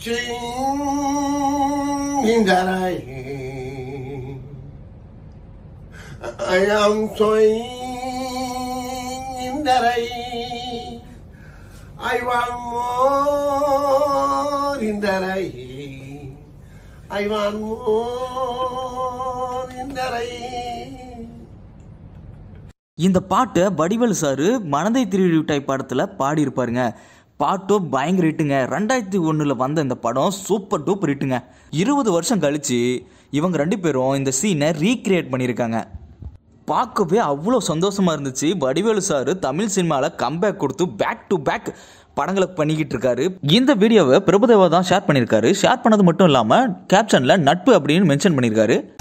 Hindarai. I am soy Hindarai. I want more Hindarai. I want more Hindarai. இந்த பாட்டை Vadivelu sir மனதை திருடி விட்டாய் படத்தில் பாடியிருப்பாருங்க பாட்டும் பயங்கர ஹிட்டுங்க ரெண்டாயிரத்தி ஒன்றில் வந்த இந்த படம் சூப்பர் டூப்பர் ஹிட்டுங்க இருபது வருஷம் கழிச்சு இவங்க ரெண்டு பேரும் இந்த சீனை ரீக்ரியேட் பண்ணியிருக்காங்க பார்க்கவே அவ்வளோ சந்தோஷமா இருந்துச்சு வடிவேலு சார் தமிழ் சினிமாவில் கம்பேக் கொடுத்து பேக் டு பேக் படங்களை பண்ணிக்கிட்டு இருக்காரு இந்த வீடியோவை பிரபுதேவா தான் ஷேர் பண்ணியிருக்காரு ஷேர் பண்ணது மட்டும் இல்லாமல் கேப்ஷனில் நட்பு அப்படின்னு மென்ஷன் பண்ணியிருக்காரு